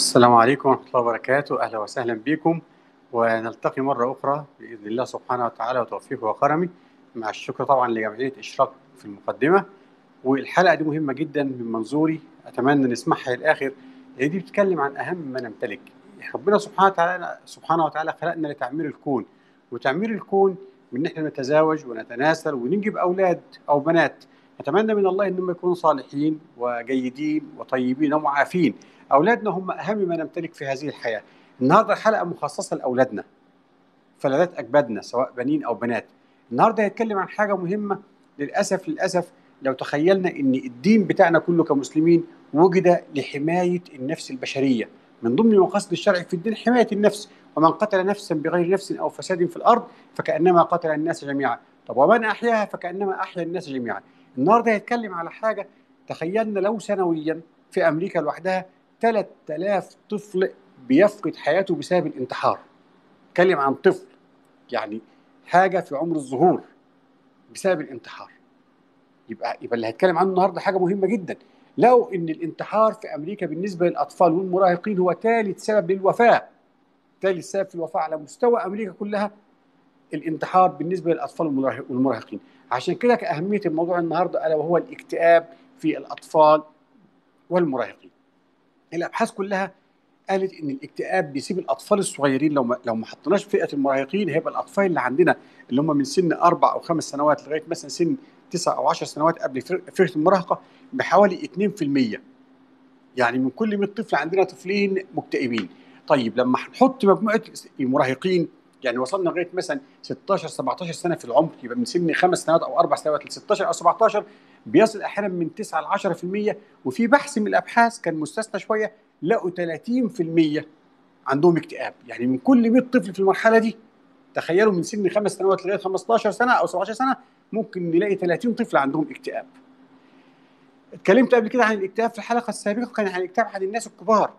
السلام عليكم ورحمة الله وبركاته أهلا وسهلا بكم ونلتقي مرة أخرى بإذن الله سبحانه وتعالى وتوفيقه وكرمه مع الشكر طبعا لجمعية إشراك في المقدمة والحلقة دي مهمة جدا من منظوري أتمنى نسمعها للآخر لأن دي بتتكلم عن أهم ما نمتلك ربنا سبحانه وتعالى سبحانه وتعالى خلقنا لتعمير الكون وتعمير الكون من إن إحنا نتزاوج ونتناسل وننجب أولاد أو بنات نتمنى من الله إنهم يكونوا صالحين وجيدين وطيبين ومعافين أولادنا هم أهم ما نمتلك في هذه الحياة النهاردة الحلقة مخصصة لأولادنا فلذات أجدادنا سواء بنين أو بنات النهاردة هيتكلم عن حاجة مهمة للأسف للأسف لو تخيلنا أن الدين بتاعنا كله كمسلمين وجد لحماية النفس البشرية من ضمن المقاصد الشرعي في الدين حماية النفس ومن قتل نفسا بغير نفس أو فساد في الأرض فكأنما قتل الناس جميعا طب ومن أحياها فكأنما أحيا الناس جميعا النهاردة هيتكلم على حاجة تخيلنا لو سنويا في أمريكا لوحدها 3000 طفل بيفقد حياته بسبب الانتحار اتكلم عن طفل يعني حاجه في عمر الظهور بسبب الانتحار يبقى يبقى اللي هتكلم عنه النهارده حاجه مهمه جدا لو ان الانتحار في امريكا بالنسبه للاطفال والمراهقين هو ثالث سبب للوفاه ثالث سبب في الوفاه على مستوى امريكا كلها الانتحار بالنسبه للاطفال والمراهقين عشان كده كاهميه الموضوع النهارده الا وهو الاكتئاب في الاطفال والمراهقين الابحاث كلها قالت ان الاكتئاب بيسيب الاطفال الصغيرين لو ما لو ما حطيناش فئه المراهقين هيبقى الاطفال اللي عندنا اللي هم من سن اربع او خمس سنوات لغايه مثلا سن تسع او 10 سنوات قبل فئه المراهقه بحوالي 2% يعني من كل 100 طفل عندنا طفلين مكتئبين طيب لما هنحط مجموعه المراهقين يعني وصلنا لغايه مثلا 16 17 سنه في العمر يبقى من سن خمس سنوات او اربع سنوات ل 16 او 17 بيصل احيانا من 9 ل 10% وفي بحث من الابحاث كان مستثنى شويه لقوا 30% عندهم اكتئاب يعني من كل 100 طفل في المرحله دي تخيلوا من سن خمس سنوات لغايه 15 سنه او 17 سنه ممكن نلاقي 30 طفل عندهم اكتئاب اتكلمت قبل كده عن الاكتئاب في الحلقه السابقه كان عن الاكتئاب عند الناس الكبار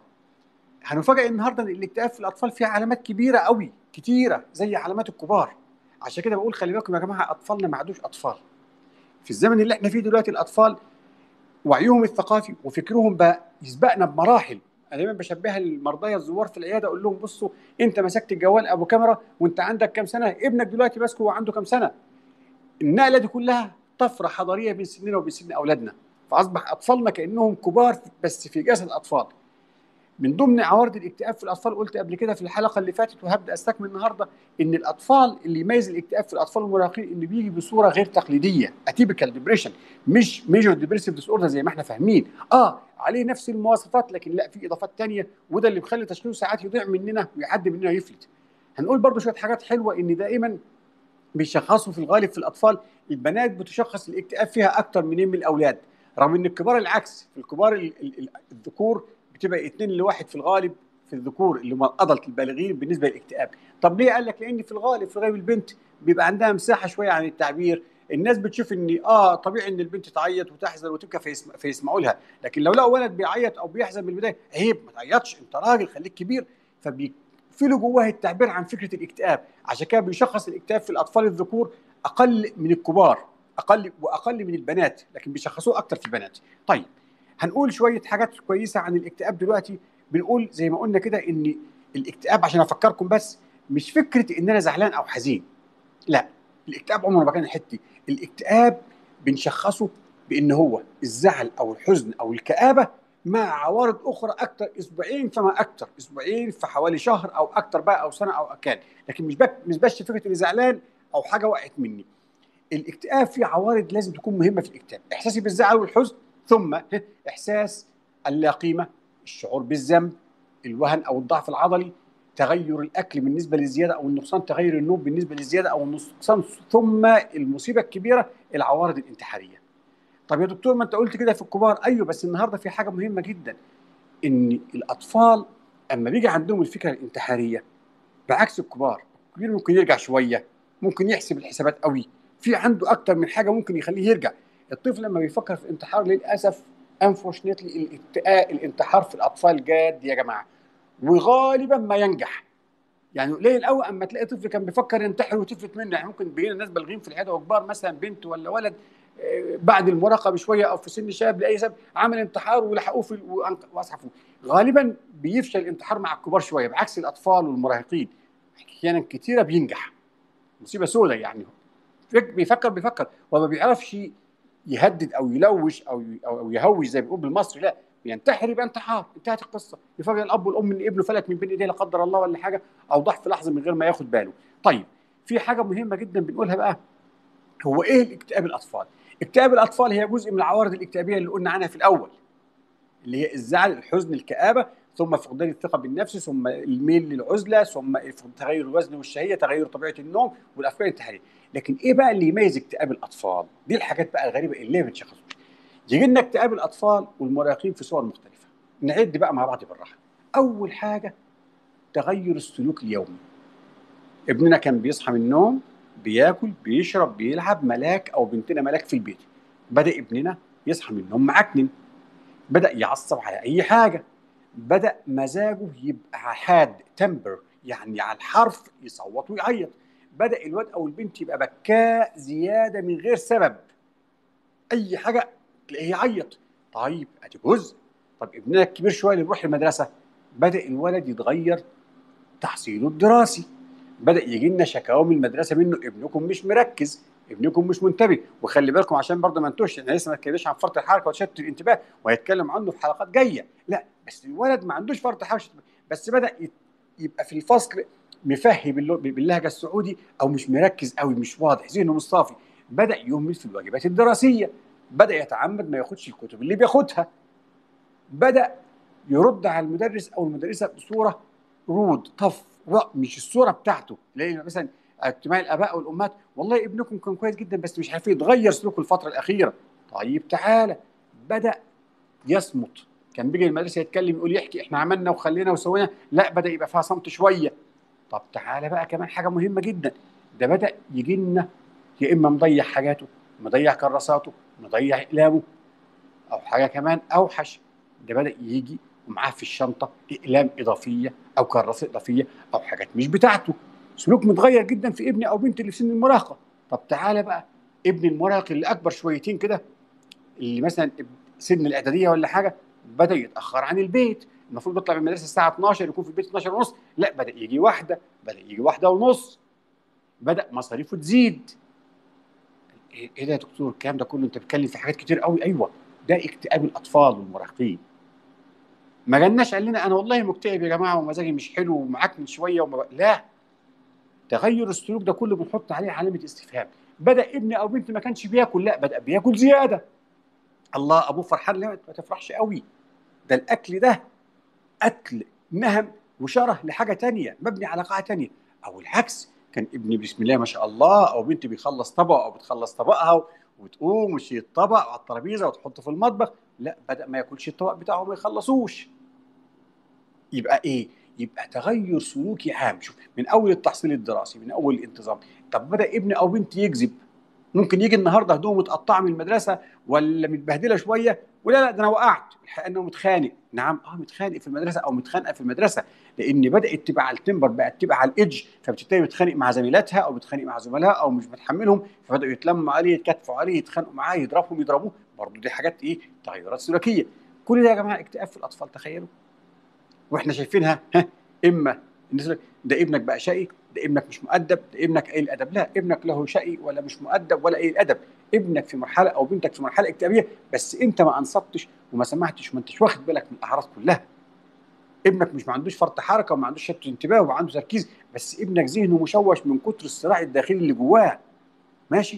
هنفاجئ النهارده ان الاكتئاب في الاطفال فيه علامات كبيره قوي كتيره زي علامات الكبار عشان كده بقول خلي بالكم يا جماعه اطفالنا ما عادوش اطفال في الزمن اللي احنا فيه دلوقتي الاطفال وعيهم الثقافي وفكرهم بقى يسبقنا بمراحل انا دايما بشبهها للمرضى الزوار في العياده اقول لهم بصوا انت مسكت الجوال ابو كاميرا وانت عندك كام سنه ابنك دلوقتي ماسكه وعنده كام سنه النقله دي كلها طفره حضاريه بين سننا وبين سن اولادنا فاصبح اطفالنا كانهم كبار بس في جسد اطفال من ضمن عوارض الاكتئاب في الاطفال قلت قبل كده في الحلقه اللي فاتت وهبدا استكمل النهارده ان الاطفال اللي يميز الاكتئاب في الاطفال المراهقين انه بيجي بصوره غير تقليديه اتيبيكال ديبريشن مش ميجور ديبريسيف ديس اوردر زي ما احنا فاهمين اه عليه نفس المواصفات لكن لا في اضافات تانية وده اللي بيخلي تشخيصه ساعات يضيع مننا ويعدي مننا يفلت هنقول برضو شويه حاجات حلوه ان دائما بيشخصوا في الغالب في الاطفال البنات بتشخص الاكتئاب فيها اكتر من من الاولاد رغم ان الكبار العكس في الكبار الذكور بتبقى اثنين لواحد في الغالب في الذكور اللي هم الادلت البالغين بالنسبه للاكتئاب طب ليه قال لك لان في الغالب في الغالب البنت بيبقى عندها مساحه شويه عن التعبير الناس بتشوف ان اه طبيعي ان البنت تعيط وتحزن وتبكى فيسمع فيسمعوا لها لكن لو لقوا ولد بيعيط او بيحزن من البدايه عيب ما تعيطش انت راجل خليك كبير فبيقفلوا جواه التعبير عن فكره الاكتئاب عشان كده بيشخص الاكتئاب في الاطفال الذكور اقل من الكبار اقل واقل من البنات لكن بيشخصوه اكتر في البنات طيب هنقول شويه حاجات كويسه عن الاكتئاب دلوقتي بنقول زي ما قلنا كده ان الاكتئاب عشان افكركم بس مش فكره ان انا زعلان او حزين لا الاكتئاب عمره ما كان الحته الاكتئاب بنشخصه بان هو الزعل او الحزن او الكآبه مع عوارض اخرى اكتر اسبوعين فما اكتر اسبوعين في حوالي شهر او اكتر بقى او سنه او اكان لكن مش بك مش بس فكره اني زعلان او حاجه وقعت مني الاكتئاب فيه عوارض لازم تكون مهمه في الاكتئاب احساسي بالزعل والحزن ثم احساس اللا قيمه الشعور بالذنب الوهن او الضعف العضلي تغير الاكل بالنسبه للزياده او النقصان تغير النوم بالنسبه للزياده او النقصان ثم المصيبه الكبيره العوارض الانتحاريه طب يا دكتور ما انت قلت كده في الكبار ايوه بس النهارده في حاجه مهمه جدا ان الاطفال اما بيجي عندهم الفكره الانتحاريه بعكس الكبار الكبير ممكن يرجع شويه ممكن يحسب الحسابات قوي في عنده اكتر من حاجه ممكن يخليه يرجع الطفل لما بيفكر في انتحار للاسف انفورشنتلي الانتحار في الاطفال جاد يا جماعه وغالبا ما ينجح يعني قليل قوي اما تلاقي طفل كان بيفكر ينتحر وتفلت منه يعني ممكن بين الناس بالغين في العياده وكبار مثلا بنت ولا ولد بعد المراهقه بشويه او في سن الشباب لاي سبب عمل انتحار ولحقوه في واسعفوه غالبا بيفشل الانتحار مع الكبار شويه بعكس الاطفال والمراهقين احيانا كثيره بينجح مصيبه سوداء يعني بيفكر بيفكر وما بيعرفش يهدد او يلوش او او يهوش زي ما بيقول بالمصري لا بينتحر يبقى انتحار انتهت القصه يفاجئ الاب والام ان ابنه فلت من بين ايديه لا قدر الله ولا حاجه او ضح في لحظه من غير ما ياخد باله طيب في حاجه مهمه جدا بنقولها بقى هو ايه الاكتئاب الاطفال اكتئاب الاطفال هي جزء من العوارض الاكتئابيه اللي قلنا عنها في الاول اللي هي الزعل الحزن الكآبه ثم فقدان الثقه بالنفس ثم الميل للعزله ثم تغير الوزن والشهيه تغير طبيعه النوم والافكار الانتحاريه لكن ايه بقى اللي يميز اكتئاب الاطفال دي الحاجات بقى الغريبه اللي ما بتشخصوش يجي لنا اكتئاب الاطفال والمراهقين في صور مختلفه نعد بقى مع بعض بالراحه اول حاجه تغير السلوك اليومي ابننا كان بيصحى من النوم بياكل بيشرب بيلعب ملاك او بنتنا ملاك في البيت بدا ابننا يصحى من النوم معكنن بدا يعصب على اي حاجه بدا مزاجه يبقى حاد تمبر يعني على الحرف يصوت ويعيط بدا الواد او البنت يبقى بكاء زياده من غير سبب اي حاجه تلاقيه يعيط طيب ادي جزء طب ابننا الكبير شويه اللي بيروح المدرسه بدا الولد يتغير تحصيله الدراسي بدا يجي لنا شكاوى من المدرسه منه ابنكم مش مركز ابنكم مش منتبه وخلي بالكم عشان برضه ما انتوش احنا لسه ما اتكلمناش عن فرط الحركه وتشتت الانتباه وهيتكلم عنه في حلقات جايه لا بس الولد ما عندوش فرط حركه بس بدا يبقى في الفصل مفهي باللهجه السعودي او مش مركز قوي مش واضح ذهنه مش صافي بدا يهمل في الواجبات الدراسيه بدا يتعمد ما ياخدش الكتب اللي بياخدها بدا يرد على المدرس او المدرسه بصوره رود طف مش الصوره بتاعته لان مثلا اجتماع الاباء والامهات والله ابنكم كان كويس جدا بس مش عارف يتغير سلوكه الفتره الاخيره طيب تعالى بدا يصمت كان بيجي المدرسه يتكلم يقول يحكي احنا عملنا وخلينا وسوينا لا بدا يبقى فيها صمت شويه طب تعالى بقى كمان حاجه مهمه جدا ده بدا يجي لنا يا اما مضيع حاجاته مضيع كراساته مضيع اقلامه او حاجه كمان اوحش ده بدا يجي ومعاه في الشنطه اقلام اضافيه او كراسه اضافيه او حاجات مش بتاعته سلوك متغير جدا في ابني او بنتي اللي في سن المراهقه طب تعالى بقى ابني المراهق اللي اكبر شويتين كده اللي مثلا سن الاعداديه ولا حاجه بدا يتاخر عن البيت المفروض يطلع من المدرسه الساعه 12 يكون في البيت 12 ونص لا بدا يجي واحده بدا يجي واحده ونص بدا مصاريفه تزيد ايه ده يا دكتور الكلام ده كله انت بتتكلم في حاجات كتير قوي ايوه ده اكتئاب الاطفال والمراهقين ما جالناش قال لنا انا والله مكتئب يا جماعه ومزاجي مش حلو ومعكن شويه وما لا تغير السلوك ده كله بنحط عليه علامه استفهام بدا ابن او بنت ما كانش بياكل لا بدا بياكل زياده الله ابوه فرحان لا ما تفرحش قوي ده الاكل ده اكل مهم وشره لحاجه تانية مبني على قاعده تانية او العكس كان ابني بسم الله ما شاء الله او بنتي بيخلص طبق او بتخلص طبقها وتقوم وتشيل الطبق على الترابيزه وتحطه في المطبخ لا بدا ما ياكلش الطبق بتاعه ما يخلصوش يبقى ايه يبقى تغير سلوكي عام شوف من اول التحصيل الدراسي من اول الانتظام طب بدا ابني او بنتي يكذب ممكن يجي النهارده هدومه متقطعه من المدرسه ولا متبهدله شويه ولا لا ده انا وقعت الحقيقه انه متخانق نعم اه متخانق في المدرسه او متخانقه في المدرسه لان بدات تبقى على التمبر بقت تبقى على الايدج فبتبتدي بتتخانق مع زميلاتها او بتتخانق مع زملائها او مش بتحملهم فبداوا يتلموا عليه يتكتفوا عليه يتخانقوا معاه يضربهم يضربوه برضه دي حاجات ايه تغيرات سلوكيه كل ده يا جماعه اكتئاب في الاطفال تخيلوا واحنا شايفينها ها اما ده ابنك بقى شقي ده ابنك مش مؤدب ده ابنك قليل الادب لا ابنك له شقي ولا مش مؤدب ولا قليل الادب ابنك في مرحله او بنتك في مرحله اكتئابيه بس انت ما انصتش وما سمعتش وما انتش واخد بالك من الاعراض كلها ابنك مش ما عندوش فرط حركه وما عندوش شتت انتباه وعنده تركيز بس ابنك ذهنه مشوش من كتر الصراع الداخلي اللي جواه ماشي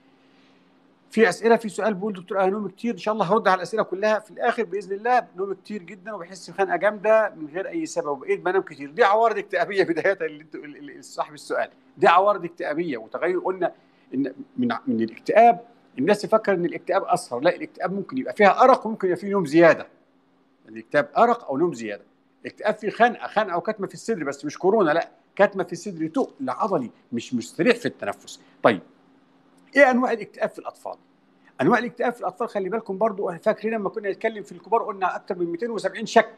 في اسئله في سؤال بيقول دكتور انا نوم كتير ان شاء الله هرد على الاسئله كلها في الاخر باذن الله نوم كتير جدا وبحس بخنقه جامده من غير اي سبب وبقيت بنام كتير دي عوارض اكتئابيه بدايه اللي انتوا صاحب السؤال دي عوارض اكتئابيه وتغير قلنا ان من من الاكتئاب الناس تفكر ان الاكتئاب اثر لا الاكتئاب ممكن يبقى فيها ارق وممكن يبقى فيه نوم زياده الاكتئاب ارق او نوم زياده الاكتئاب فيه خنقه خنقه وكتمه في الصدر بس مش كورونا لا كتمه في الصدر تقل عضلي مش مستريح في التنفس طيب ايه انواع الاكتئاب في الاطفال انواع الاكتئاب في الاطفال خلي بالكم برضو فاكرين لما كنا نتكلم في الكبار قلنا اكثر من 270 شكل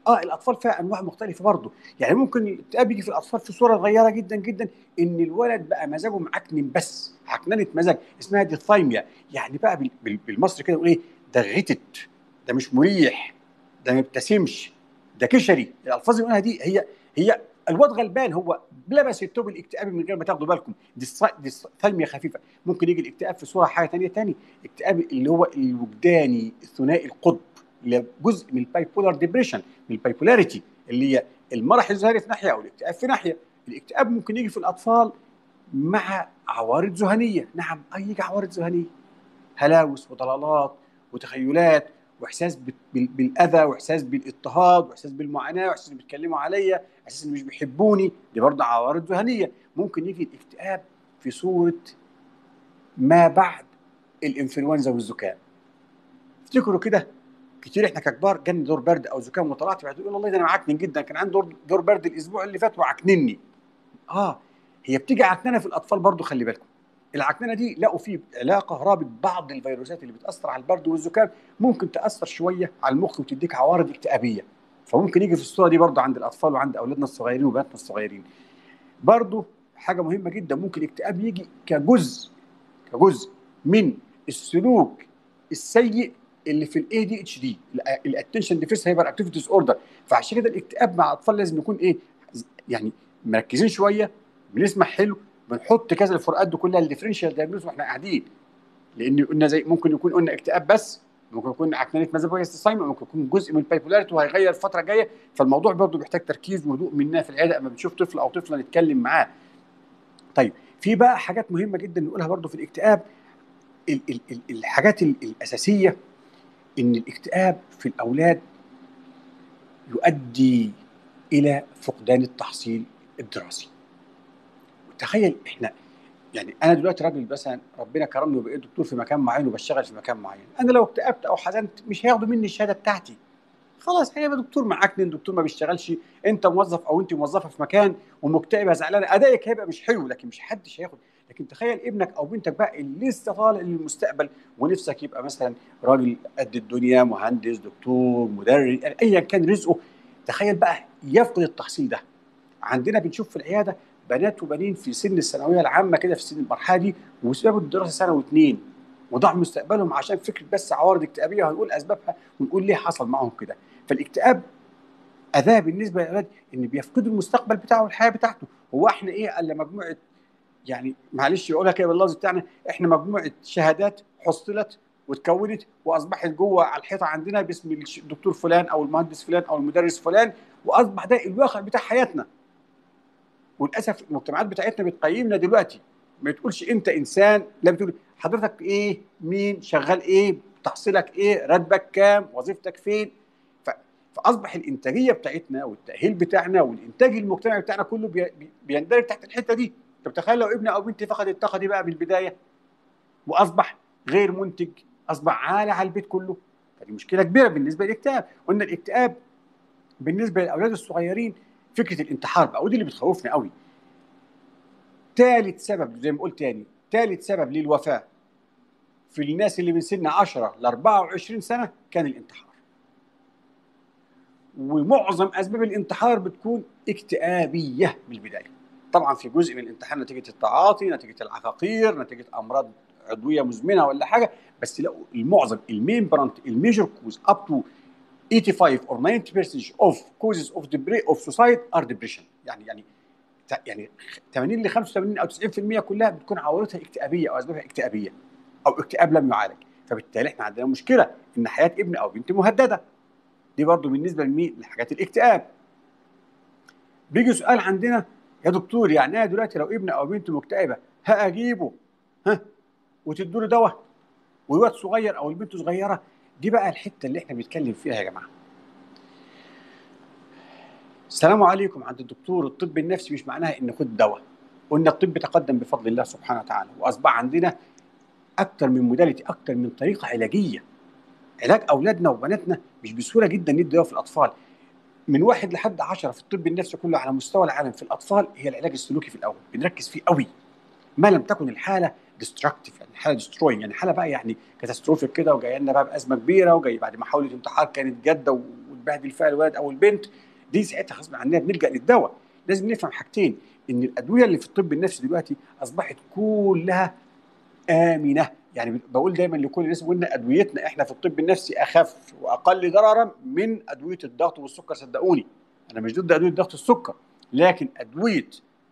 اه الاطفال فيها انواع مختلفه برضه يعني ممكن الاكتئاب يجي في الاطفال في صوره صغيره جدا جدا ان الولد بقى مزاجه معكنن بس عكننه مزاج اسمها ديثايميا يعني بقى بال- بال- بالمصري كده يقول ايه ده غتت ده مش مريح ده ما يبتسمش ده كشري الالفاظ اللي بنقولها دي هي هي الواد غلبان هو لبس التوب الاكتئابي من غير ما تاخدوا بالكم دي ثلميه خفيفه ممكن يجي الاكتئاب في صوره حاجه ثانيه تاني اكتئاب اللي هو الوجداني الثنائي القطب اللي جزء من البايبولار ديبريشن من البايبولاريتي اللي هي المرح الظاهري في ناحيه او الاكتئاب في ناحيه الاكتئاب ممكن يجي في الاطفال مع عوارض ذهنيه نعم اي عوارض ذهنيه هلاوس وضلالات وتخيلات واحساس بال- بال- بالاذى واحساس بالاضطهاد واحساس بالمعاناه واحساس ان بيتكلموا عليا احساس ان مش بيحبوني دي برضه عوارض ذهنيه ممكن يجي الاكتئاب في صوره ما بعد الانفلونزا والزكام افتكروا كده كتير احنا ككبار جاني دور برد او زكام وطلعت بعد يقول والله ده انا معكنن جدا كان عندي دور, دور برد الاسبوع اللي فات وعكنني اه هي بتيجي عكننه في الاطفال برضو خلي بالكم العكننه دي لقوا فيه علاقه رابط بعض الفيروسات اللي بتاثر على البرد والزكام ممكن تاثر شويه على المخ وتديك عوارض اكتئابيه فممكن يجي في الصوره دي برضو عند الاطفال وعند اولادنا الصغيرين وبناتنا الصغيرين برضو حاجه مهمه جدا ممكن الاكتئاب يجي كجزء كجزء من السلوك السيء اللي في الاي دي اتش دي الاتنشن ديفيس هايبر اكتيفيتي ديس اوردر فعشان كده الاكتئاب مع الاطفال لازم يكون ايه يعني مركزين شويه بنسمع حلو بنحط كذا الفروقات دي كلها الديفرنشال دايجنوز واحنا قاعدين لان قلنا زي ممكن يكون قلنا اكتئاب بس ممكن يكون عكننه مزاج كويس ممكن يكون جزء من البايبولاريتي وهيغير الفتره الجايه فالموضوع برضه بيحتاج تركيز وهدوء مننا في العياده اما بنشوف طفل او طفله نتكلم معاه طيب في بقى حاجات مهمه جدا نقولها برضه في الاكتئاب ال- ال- ال- الحاجات ال- الاساسيه ان الاكتئاب في الاولاد يؤدي الى فقدان التحصيل الدراسي وتخيل احنا يعني انا دلوقتي راجل مثلا ربنا كرمني وبقيت دكتور في مكان معين وبشتغل في مكان معين انا لو اكتئبت او حزنت مش هياخدوا مني الشهاده بتاعتي خلاص هيبقى دكتور معكنن دكتور ما بيشتغلش انت موظف او انت موظفه في مكان ومكتئبه زعلانه ادائك هيبقى مش حلو لكن مش حدش هياخد لكن تخيل ابنك او بنتك بقى اللي لسه طالع للمستقبل ونفسك يبقى مثلا راجل قد الدنيا مهندس دكتور مدرس يعني ايا كان رزقه تخيل بقى يفقد التحصيل ده عندنا بنشوف في العياده بنات وبنين في سن الثانويه العامه كده في سن المرحله دي وسابوا الدراسه سنه واثنين وضاع مستقبلهم عشان فكره بس عوارض اكتئابيه وهنقول اسبابها ونقول ليه حصل معاهم كده فالاكتئاب اذاه بالنسبه للاولاد ان بيفقدوا المستقبل بتاعه والحياه بتاعته هو احنا ايه الا مجموعه يعني معلش يقولها كده باللفظ بتاعنا احنا مجموعه شهادات حصلت واتكونت واصبحت جوه على الحيطه عندنا باسم الش- الدكتور فلان او المهندس فلان او المدرس فلان واصبح ده الواقع بتاع حياتنا وللاسف المجتمعات بتاعتنا بتقيمنا دلوقتي ما تقولش انت انسان لا بتقول حضرتك ايه مين شغال ايه تحصيلك ايه راتبك كام وظيفتك فين ف... فاصبح الانتاجيه بتاعتنا والتاهيل بتاعنا والانتاج المجتمعي بتاعنا كله بي... بي- بيندرج تحت الحته دي طب تخيل لو ابني او بنتي فقد الطاقه دي بقى من البدايه واصبح غير منتج اصبح عالة على البيت كله فدي مشكله كبيره بالنسبه للاكتئاب قلنا الاكتئاب بالنسبه للاولاد الصغيرين فكره الانتحار بقى ودي اللي بتخوفنا قوي ثالث سبب زي ما قلت تاني ثالث سبب للوفاه في الناس اللي من سن 10 ل 24 سنه كان الانتحار ومعظم اسباب الانتحار بتكون اكتئابيه من البدايه طبعا في جزء من الانتحار نتيجه التعاطي نتيجه العقاقير نتيجه امراض عضويه مزمنه ولا حاجه بس لا المعظم المين برانت الميجر كوز اب تو 85 or 90% of causes of debri- of suicide are depression يعني يعني ت- يعني 80 ل 85 او 90% كلها بتكون عوارضها اكتئابيه او اسبابها اكتئابيه او اكتئاب لم يعالج فبالتالي احنا عندنا مشكله ان حياه ابن او بنت مهدده دي برضو بالنسبه لمين لحاجات الاكتئاب بيجي سؤال عندنا يا دكتور يعني انا دلوقتي لو ابن او بنت مكتئبه هاجيبه ها وتدوا له دواء والواد صغير او البنت صغيره دي بقى الحته اللي احنا بنتكلم فيها يا جماعه السلام عليكم عند الدكتور الطب النفسي مش معناها ان خد دواء قلنا الطب تقدم بفضل الله سبحانه وتعالى واصبح عندنا اكتر من موداليتي اكتر من طريقه علاجيه علاج اولادنا وبناتنا مش بسهوله جدا ندي دواء في الاطفال من واحد لحد عشرة في الطب النفسي كله على مستوى العالم في الاطفال هي العلاج السلوكي في الاول بنركز فيه قوي ما لم تكن الحاله ديستركتيف يعني حاله ديستروينج يعني حاله بقى يعني كاتاستروفيك كده وجايه لنا بقى بازمه كبيره وجاي بعد محاوله انتحار كانت جاده بتبهدل فيها الولد او البنت دي ساعتها غصب عننا بنلجا للدواء لازم نفهم حاجتين ان الادويه اللي في الطب النفسي دلوقتي اصبحت كلها امنه يعني بقول دايما لكل الناس قلنا ادويتنا احنا في الطب النفسي اخف واقل ضررا من ادويه الضغط والسكر صدقوني انا مش ضد ادويه الضغط والسكر لكن ادويه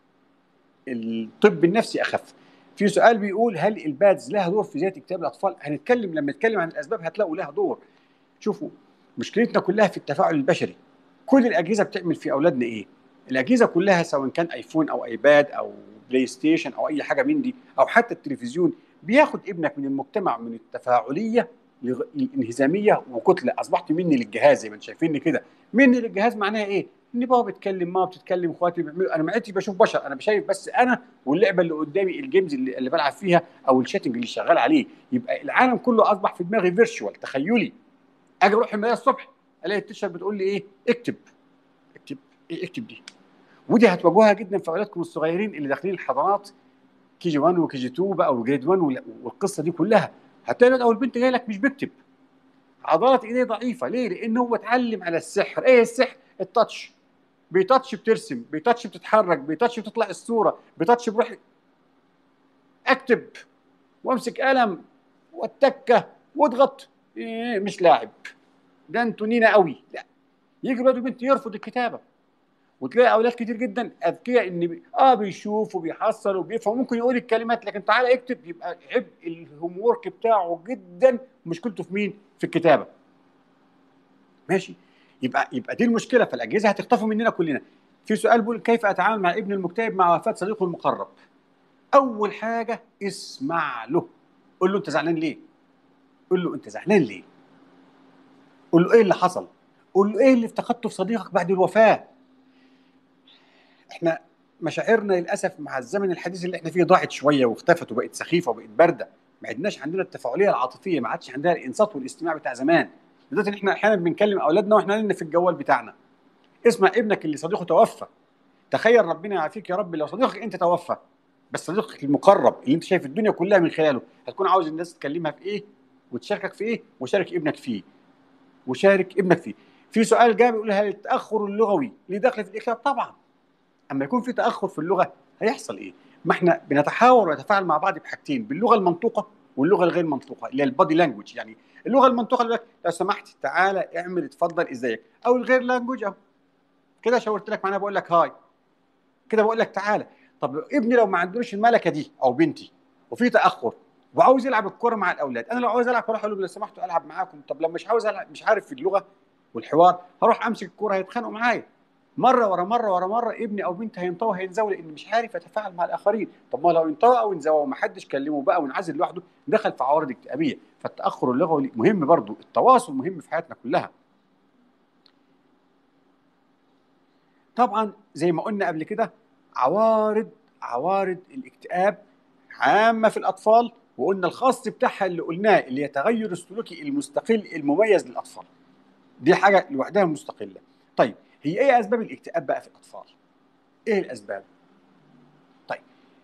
الطب النفسي اخف في سؤال بيقول هل البادز لها دور في زياده اكتئاب الاطفال هنتكلم لما نتكلم عن الاسباب هتلاقوا لها دور شوفوا مشكلتنا كلها في التفاعل البشري كل الاجهزه بتعمل في اولادنا ايه الاجهزه كلها سواء كان ايفون او ايباد او بلاي ستيشن او اي حاجه من دي او حتى التلفزيون بياخد ابنك من المجتمع من التفاعليه للانهزاميه وكتله اصبحت مني للجهاز زي ما انتم شايفيني كده مني للجهاز معناها ايه؟ ان بابا بيتكلم ماما بتتكلم اخواتي بيعملوا انا ما عدتش بشوف بشر انا شايف بس انا واللعبه اللي قدامي الجيمز اللي, اللي بلعب فيها او الشاتنج اللي شغال عليه يبقى العالم كله اصبح في دماغي فيرتشوال تخيلي اجي اروح المدرسه الصبح الاقي التيشر بتقول لي ايه اكتب اكتب ايه اكتب دي ودي هتواجهوها جدا في اولادكم الصغيرين اللي داخلين الحضانات كي جي 1 وكي جي 2 بقى وجريد 1 والقصه دي كلها هتلاقي الولد او البنت جاي لك مش بيكتب عضلات ايديه ضعيفه ليه؟ لان هو اتعلم على السحر ايه السحر؟ التاتش بتاتش بترسم بتاتش بتتحرك بتاتش بتطلع الصوره بتاتش بروح اكتب وامسك قلم والتكه واضغط إيه مش لاعب ده انتوا نينا قوي لا يجي الواد وبنت يرفض الكتابه وتلاقي اولاد كتير جدا اذكياء ان بي... اه بيشوف وبيحصل وبيفهم ممكن يقول الكلمات لكن تعالى اكتب يبقى عبء الهوم ورك بتاعه جدا مشكلته في مين؟ في الكتابه. ماشي؟ يبقى يبقى دي المشكله فالاجهزه هتخطفوا مننا كلنا. في سؤال بيقول كيف اتعامل مع ابن المكتئب مع وفاه صديقه المقرب؟ اول حاجه اسمع له. قول له انت زعلان ليه؟ قول له انت زعلان ليه؟ قول له ايه اللي حصل؟ قول له ايه اللي افتقدته في صديقك بعد الوفاه؟ احنا مشاعرنا للاسف مع الزمن الحديث اللي احنا فيه ضاعت شويه واختفت وبقت سخيفه وبقت بارده ما عدناش عندنا التفاعليه العاطفيه ما عادش عندنا الانصات والاستماع بتاع زمان لدرجه ان احنا احيانا بنكلم اولادنا واحنا لنا في الجوال بتاعنا اسمع ابنك اللي صديقه توفى تخيل ربنا يعافيك يا رب لو صديقك انت توفى بس صديقك المقرب اللي انت شايف الدنيا كلها من خلاله هتكون عاوز الناس تكلمها في ايه وتشاركك في ايه وشارك ابنك فيه وشارك ابنك فيه في سؤال جاي بيقول هل التاخر اللغوي ليه دخل في الاكتئاب طبعا اما يكون في تاخر في اللغه هيحصل ايه؟ ما احنا بنتحاور ونتفاعل مع بعض بحاجتين باللغه المنطوقه واللغه الغير منطوقه اللي هي البادي لانجوج يعني اللغه المنطوقه اللي لك لو سمحت تعالى اعمل اتفضل ازيك او الغير لانجوج اهو كده شاورت لك معناها بقول لك هاي كده بقول لك تعالى طب ابني لو ما عندوش الملكه دي او بنتي وفي تاخر وعاوز يلعب الكوره مع الاولاد انا لو عاوز العب هروح اقول لهم لو سمحتوا العب معاكم طب لو مش عاوز العب مش عارف في اللغه والحوار هروح امسك الكوره هيتخانقوا معايا مره ورا مره ورا مره ابني او بنت هينطوى هينزوي لان مش عارف يتفاعل مع الاخرين طب ما لو انطوى او انزوى وما حدش كلمه بقى وانعزل لوحده دخل في عوارض اكتئابيه فالتاخر اللغوي مهم برضو التواصل مهم في حياتنا كلها طبعا زي ما قلنا قبل كده عوارض عوارض الاكتئاب عامه في الاطفال وقلنا الخاص بتاعها اللي قلناه اللي هي تغير السلوكي المستقل المميز للاطفال دي حاجه لوحدها مستقله طيب هي ايه اسباب الاكتئاب بقى في الاطفال ايه الاسباب طيب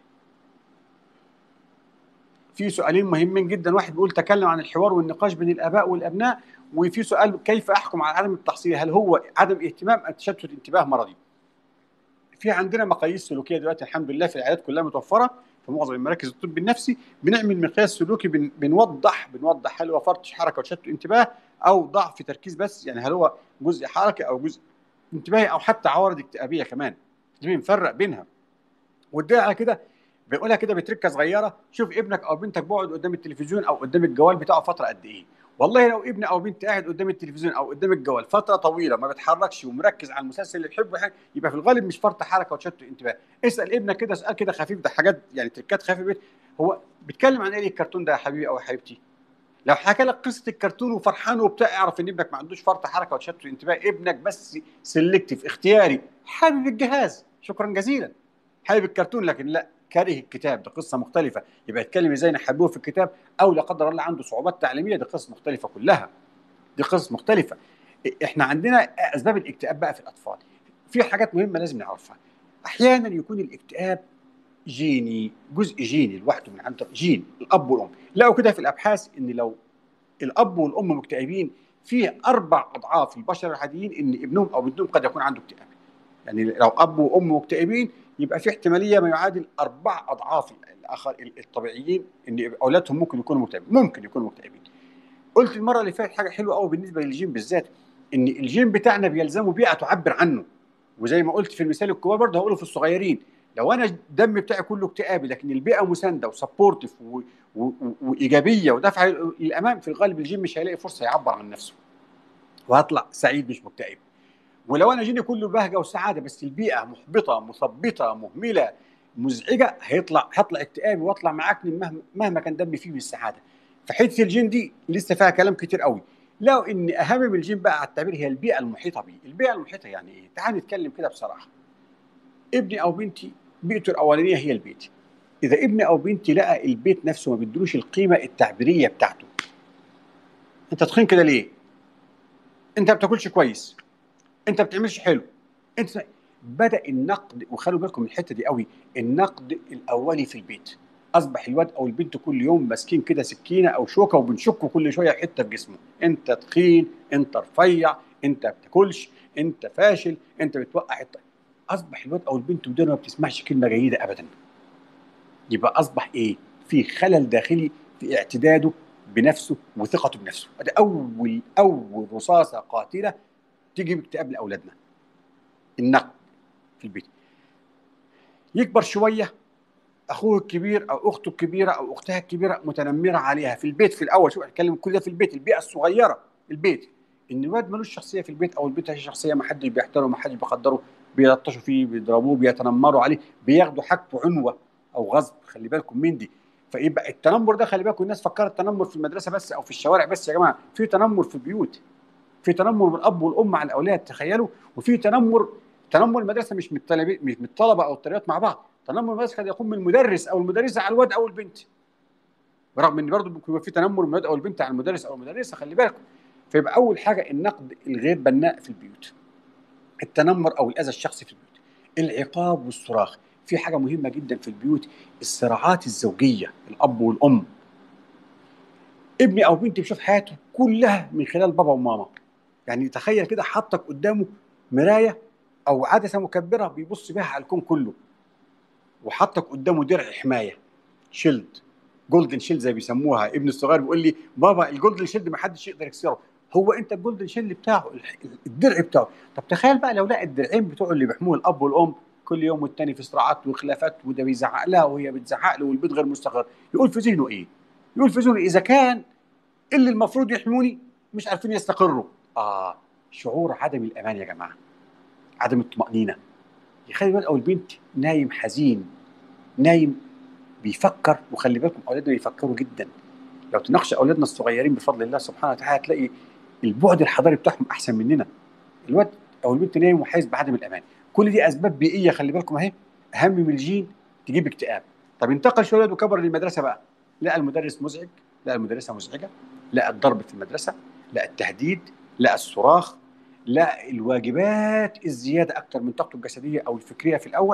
في سؤالين مهمين جدا واحد بيقول تكلم عن الحوار والنقاش بين الاباء والابناء وفي سؤال كيف احكم على عدم التحصيل هل هو عدم اهتمام ام تشتت انتباه مرضي في عندنا مقاييس سلوكيه دلوقتي الحمد لله في العيادات كلها متوفره في معظم المراكز الطب النفسي بنعمل مقياس سلوكي بن بنوضح بنوضح هل هو فرط حركه وتشتت انتباه او ضعف تركيز بس يعني هل هو جزء حركه او جزء انتباهي او حتى عوارض اكتئابيه كمان لازم نفرق بينها والدليل على كده بيقولها كده بتركه صغيره شوف ابنك او بنتك بيقعد قدام التلفزيون او قدام الجوال بتاعه فتره قد ايه والله لو ابن او بنت قاعد قدام التلفزيون او قدام الجوال فتره طويله ما بيتحركش ومركز على المسلسل اللي بيحبه يبقى في الغالب مش فرط حركه وتشتت انتباه اسال ابنك كده سؤال كده خفيف ده حاجات يعني تركات خفيفه هو بيتكلم عن ايه الكرتون ده يا حبيبي او يا حبيبتي لو حكى لك قصه الكرتون وفرحان وبتاع اعرف ان ابنك ما عندوش فرط حركه وتشتت انتباه ابنك بس سلكتيف اختياري حابب الجهاز شكرا جزيلا حابب الكرتون لكن لا كاره الكتاب ده قصه مختلفه يبقى يتكلم ازاي نحببه في الكتاب او لا قدر الله عنده صعوبات تعليميه دي قصص مختلفه كلها دي قصص مختلفه احنا عندنا اسباب الاكتئاب بقى في الاطفال في حاجات مهمه لازم نعرفها احيانا يكون الاكتئاب جيني جزء جيني لوحده من عند جين الاب والام لقوا كده في الابحاث ان لو الاب والام مكتئبين فيه اربع اضعاف البشر العاديين ان ابنهم او بنتهم قد يكون عنده اكتئاب يعني لو اب وام مكتئبين يبقى في احتماليه ما يعادل اربع اضعاف الاخر الطبيعيين ان اولادهم ممكن يكونوا مكتئبين ممكن يكونوا مكتئبين قلت المره اللي فاتت حاجه حلوه قوي بالنسبه للجين بالذات ان الجين بتاعنا بيلزمه بيئه تعبر عنه وزي ما قلت في المثال الكبار برضه هقوله في الصغيرين لو انا الدم بتاعي كله اكتئابي لكن البيئه مسانده وسبورتيف وايجابيه ودفع للامام في الغالب الجين مش هيلاقي فرصه يعبر عن نفسه وهطلع سعيد مش مكتئب ولو انا جيني كله بهجه وسعاده بس البيئه محبطه مثبطه مهمله مزعجه هيطلع هطلع اكتئابي واطلع معاكني مهما مهما كان دمي فيه من السعاده فحته الجين دي لسه فيها كلام كتير قوي لو ان اهم من الجين بقى على التعبير هي البيئه المحيطه بيه البيئه المحيطه يعني ايه تعال نتكلم كده بصراحه ابني او بنتي بيئته الاولانيه هي البيت اذا ابني او بنتي لقى البيت نفسه ما بيدلوش القيمه التعبيريه بتاعته انت تخين كده ليه انت ما بتاكلش كويس انت ما بتعملش حلو انت بدا النقد وخلوا بالكم من الحته دي قوي النقد الاولي في البيت اصبح الواد او البنت كل يوم ماسكين كده سكينه او شوكه وبنشكه كل شويه حته في جسمه انت تخين انت رفيع انت ما بتاكلش انت فاشل انت بتوقع حته اصبح الواد او البنت ودول ما بتسمعش كلمه جيده ابدا يبقى اصبح ايه في خلل داخلي في اعتداده بنفسه وثقته بنفسه ده اول اول رصاصه قاتله تيجي باكتئاب لاولادنا النقد في البيت يكبر شويه اخوه الكبير او اخته الكبيره او اختها الكبيره متنمره عليها في البيت في الاول شوف اتكلم كل ده في البيت البيئه الصغيره البيت ان الواد ملوش شخصيه في البيت او البيت هي شخصيه ما حدش بيحترمه ما حدش بيقدره بيلطشوا فيه بيضربوه بيتنمروا عليه بياخدوا حاجته عنوه او غصب خلي بالكم من دي فيبقى التنمر ده خلي بالكم الناس فكرت التنمر في المدرسه بس او في الشوارع بس يا جماعه في تنمر في البيوت في تنمر من الاب والام على الاولاد تخيلوا وفي تنمر تنمر المدرسه مش من مش من الطلبه او الطالبات مع بعض تنمر المدرسه قد يكون من المدرس او المدرسه على الواد او البنت برغم ان برضه بيكون في تنمر من الواد او البنت على المدرس او المدرسه خلي بالكم فيبقى اول حاجه النقد الغير بناء في البيوت التنمر او الاذى الشخصي في البيوت العقاب والصراخ في حاجه مهمه جدا في البيوت الصراعات الزوجيه الاب والام ابني او بنتي بيشوف حياته كلها من خلال بابا وماما يعني تخيل كده حطك قدامه مرايه او عدسه مكبره بيبص بيها على الكون كله وحطك قدامه درع حمايه شيلد جولدن شيلد زي بيسموها ابن الصغير بيقول لي بابا الجولدن شيلد ما حدش يقدر يكسره هو انت الجولدن شيلد بتاعه الدرع بتاعه طب تخيل بقى لو لقى الدرعين بتوعه اللي بيحموه الاب والام كل يوم والتاني في صراعات وخلافات وده بيزعق لها وهي بتزعق له والبيت غير مستقر يقول في ذهنه ايه؟ يقول في ذهنه اذا كان اللي المفروض يحموني مش عارفين يستقروا اه شعور عدم الامان يا جماعه عدم الطمانينه يخلي الولد او البنت نايم حزين نايم بيفكر وخلي بالكم اولادنا بيفكروا جدا لو تناقش اولادنا الصغيرين بفضل الله سبحانه وتعالى هتلاقي البعد الحضاري بتاعهم احسن مننا الواد او البنت نايم وحاسس بعدم الامان كل دي اسباب بيئيه خلي بالكم اهي اهم من الجين تجيب اكتئاب طب انتقل شويه وكبر للمدرسه بقى لقى المدرس مزعج لقى المدرسه مزعجه لقى الضرب في المدرسه لقى التهديد لقى الصراخ لقى الواجبات الزياده اكتر من طاقته الجسديه او الفكريه في الاول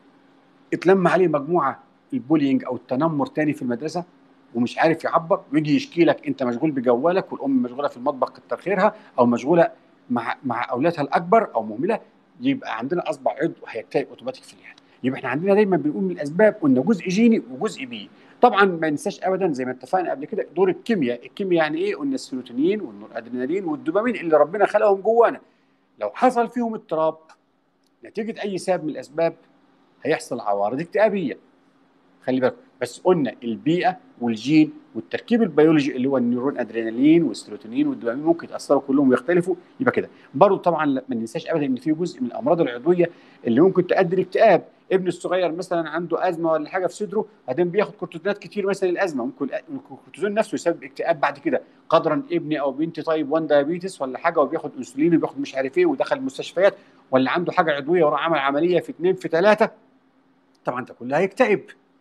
اتلم عليه مجموعه البولينج او التنمر تاني في المدرسه ومش عارف يعبر ويجي يشكي لك انت مشغول بجوالك والام مشغوله في المطبخ كتر خيرها او مشغوله مع مع اولادها الاكبر او مهمله يبقى عندنا اصبع عضو هيكتئب اوتوماتيك في الحياه يبقى احنا عندنا دايما بنقول من الاسباب قلنا جزء جيني وجزء بيئي طبعا ما ننساش ابدا زي ما اتفقنا قبل كده دور الكيمياء الكيمياء يعني ايه قلنا السيروتونين والنورادرينالين والدوبامين اللي ربنا خلقهم جوانا لو حصل فيهم اضطراب نتيجه اي سبب من الاسباب هيحصل عوارض اكتئابيه خلي بالك بس قلنا البيئه والجين والتركيب البيولوجي اللي هو النيورون ادرينالين والسيروتونين والدوبامين ممكن يتاثروا كلهم ويختلفوا يبقى كده برضه طبعا ما ننساش ابدا ان في جزء من الامراض العضويه اللي ممكن تؤدي لاكتئاب ابن الصغير مثلا عنده ازمه ولا حاجه في صدره بعدين بياخد كورتيزونات كتير مثلا الازمه ممكن الكورتيزون نفسه يسبب اكتئاب بعد كده قدرا ابني او بنتي طيب 1 دايابيتس ولا حاجه وبياخد انسولين وبياخد مش عارف ايه ودخل المستشفيات ولا عنده حاجه عضويه وراح عمل عمليه في اثنين في ثلاثه طبعا ده كله هيكتئب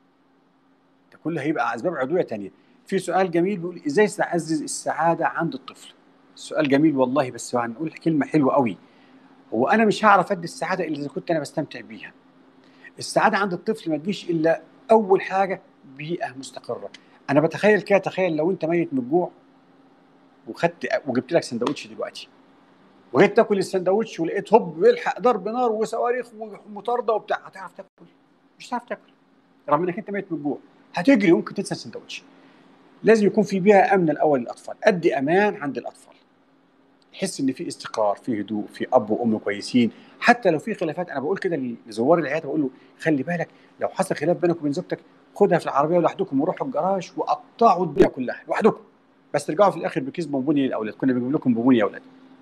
ده كله هيبقى اسباب عضويه ثانيه في سؤال جميل بيقول ازاي تعزز السعاده عند الطفل السؤال جميل والله بس هنقول كلمه حلوه قوي هو انا مش هعرف ادي السعاده الا اذا كنت انا بستمتع بيها السعاده عند الطفل ما تجيش الا اول حاجه بيئه مستقره انا بتخيل كده تخيل لو انت ميت من الجوع وخدت وجبت لك سندوتش دلوقتي وجيت تاكل السندوتش ولقيت هوب بيلحق ضرب نار وصواريخ ومطارده وبتاع هتعرف تاكل مش هتعرف تاكل رغم انك انت ميت من الجوع هتجري وممكن تنسى السندوتش لازم يكون في بيئه امنه الاول للاطفال ادي امان عند الاطفال تحس ان في استقرار في هدوء في اب وام كويسين حتى لو في خلافات انا بقول كده لزوار العيادة بقول له خلي بالك لو حصل خلاف بينك وبين زوجتك خدها في العربيه لوحدكم وروحوا الجراج وقطعوا الدنيا كلها لوحدكم بس ترجعوا في الاخر بكيس بونبوني للاولاد كنا بنجيب لكم بونبوني يا اولاد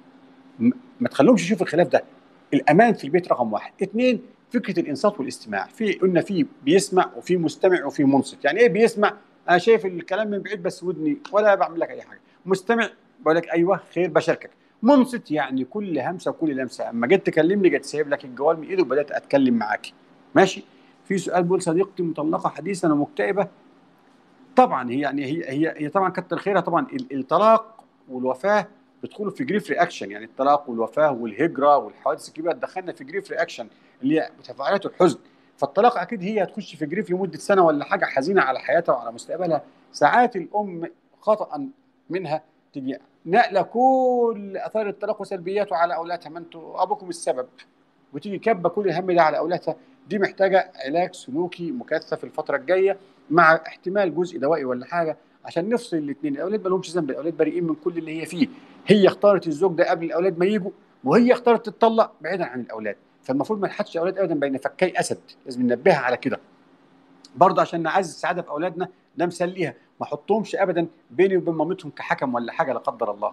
ما تخلوهمش يشوفوا الخلاف ده الامان في البيت رقم واحد اثنين فكره الانصات والاستماع في قلنا في بيسمع وفي مستمع وفي منصت يعني ايه بيسمع انا شايف الكلام من بعيد بس ودني ولا بعمل لك اي حاجه مستمع بقول لك ايوه خير بشاركك منصت يعني كل همسه وكل لمسه اما جيت تكلمني جيت سايب لك الجوال من ايدي وبدات اتكلم معاك ماشي في سؤال بيقول صديقتي مطلقه حديثا ومكتئبه طبعا هي يعني هي هي هي طبعا كتر خيرها طبعا الطلاق والوفاه بيدخلوا في جريف رياكشن يعني الطلاق والوفاه والهجره والحوادث الكبيره دخلنا في جريف رياكشن اللي هي تفاعلات الحزن فالطلاق اكيد هي هتخش في جريف لمده سنه ولا حاجه حزينه على حياتها وعلى مستقبلها ساعات الام خطا منها تجي نقله كل اثار الطلاق وسلبياته على اولادها ما انتوا ابوكم السبب وتيجي كبه كل الهم ده على اولادها دي محتاجه علاج سلوكي مكثف الفتره الجايه مع احتمال جزء دوائي ولا حاجه عشان نفصل الاثنين الاولاد ما لهمش ذنب الاولاد بريئين من كل اللي هي فيه هي اختارت الزوج ده قبل الاولاد ما يجوا وهي اختارت تتطلق بعيدا عن الاولاد فالمفروض ما نحطش الاولاد ابدا بين فكي اسد لازم ننبهها على كده برضه عشان نعزز السعاده في اولادنا ده مسليها ما احطهمش ابدا بيني وبين مامتهم كحكم ولا حاجه لا قدر الله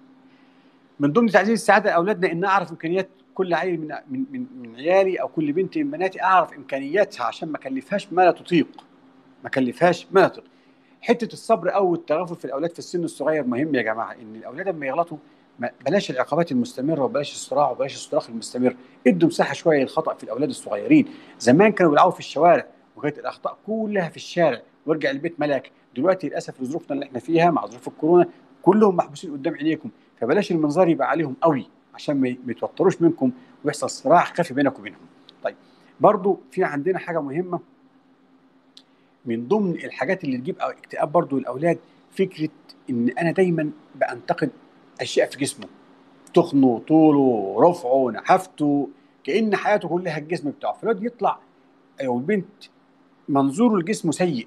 من ضمن تعزيز السعاده لاولادنا ان اعرف امكانيات كل عيل من من من, من عيالي او كل بنت من بناتي اعرف امكانياتها عشان ما اكلفهاش ما لا تطيق ما اكلفهاش ما لا تطيق حته الصبر او التغافل في الاولاد في السن الصغير مهم يا جماعه ان الاولاد لما يغلطوا بلاش العقابات المستمره وبلاش الصراع وبلاش الصراخ المستمر ادوا مساحه شويه للخطا في الاولاد الصغيرين زمان كانوا بيلعبوا في الشوارع وكانت الاخطاء كلها في الشارع وارجع البيت ملاك دلوقتي للاسف لظروفنا اللي احنا فيها مع ظروف الكورونا كلهم محبوسين قدام عينيكم فبلاش المنظار يبقى عليهم قوي عشان ما يتوتروش منكم ويحصل صراع خفي بينك وبينهم طيب برضو في عندنا حاجه مهمه من ضمن الحاجات اللي تجيب اكتئاب برضو الاولاد فكره ان انا دايما بانتقد اشياء في جسمه تخنه طوله رفعه نحافته كان حياته كلها الجسم بتاعه فالواد يطلع او البنت منظوره لجسمه سيء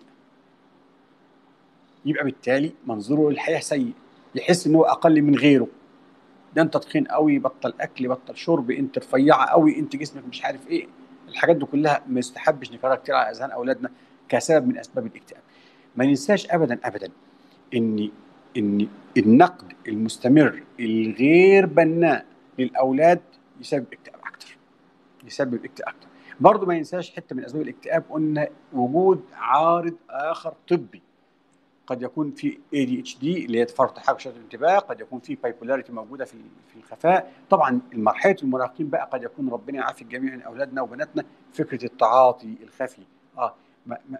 يبقى بالتالي منظوره للحياه سيء يحس ان هو اقل من غيره ده انت تخين قوي بطل اكل بطل شرب انت رفيعه قوي انت جسمك مش عارف ايه الحاجات دي كلها ما يستحبش نكررها كتير على اذهان اولادنا كسبب من اسباب الاكتئاب ما ننساش ابدا ابدا ان ان النقد المستمر الغير بناء للاولاد يسبب اكتئاب اكتر يسبب اكتئاب اكتر برضه ما ينساش حته من اسباب الاكتئاب قلنا وجود عارض اخر طبي قد يكون في اي دي اتش دي اللي هي فرط تحرك الانتباه قد يكون في بايبولاريتي موجوده في في الخفاء طبعا مرحله المراهقين بقى قد يكون ربنا يعافي الجميع من اولادنا وبناتنا فكره التعاطي الخفي اه ما ما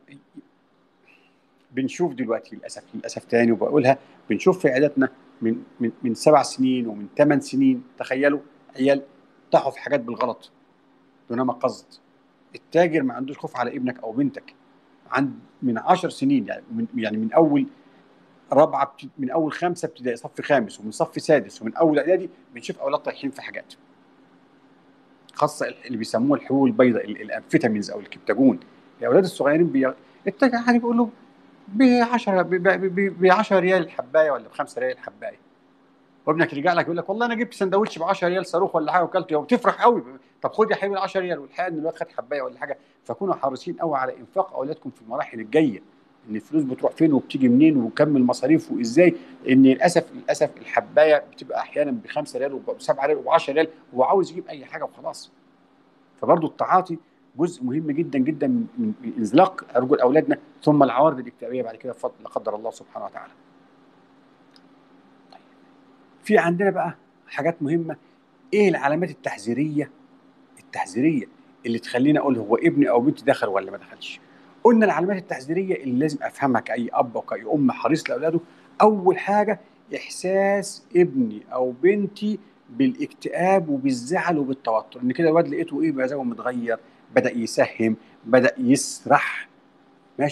بنشوف دلوقتي للاسف للاسف تاني وبقولها بنشوف في عياداتنا من من من سبع سنين ومن ثمان سنين تخيلوا عيال طاحوا في حاجات بالغلط دون ما قصد التاجر ما عندوش خوف على ابنك او بنتك عند من 10 سنين يعني من يعني من اول رابعه من اول خمسه ابتدائي صف خامس ومن صف سادس ومن اول اعدادي بنشوف اولاد طايحين في حاجات خاصه اللي بيسموه الحبوب البيضاء الانفيتامينز او الكبتاجون الاولاد الصغيرين بي... التاجر يعني بيقول له ب 10 ب 10 ريال الحبايه ولا ب 5 ريال الحبايه وابنك يرجع لك يقول لك والله انا جبت سندوتش ب 10 ريال صاروخ ولا حاجه وكلته وتفرح قوي طب خد يا حبيبي 10 ريال والحقيقه ان الواد خد حبايه ولا حاجه فكونوا حريصين قوي على انفاق اولادكم في المراحل الجايه ان الفلوس بتروح فين وبتيجي منين وكم المصاريف وازاي ان للاسف للاسف الحبايه بتبقى احيانا ب 5 ريال وب 7 ريال وب 10 ريال وهو عاوز يجيب اي حاجه وخلاص فبرضه التعاطي جزء مهم جدا جدا من انزلاق رجل اولادنا ثم العوارض الاكتئابيه بعد كده بفضل لا قدر الله سبحانه وتعالى. في عندنا بقى حاجات مهمه ايه العلامات التحذيريه التحذيريه اللي تخليني اقول هو ابني او بنتي دخل ولا ما دخلش قلنا العلامات التحذيريه اللي لازم افهمها كاي اب وكاي ام حريص لاولاده اول حاجه احساس ابني او بنتي بالاكتئاب وبالزعل وبالتوتر ان كده الواد لقيته ايه مزاجه متغير بدا يسهم بدا يسرح ماشي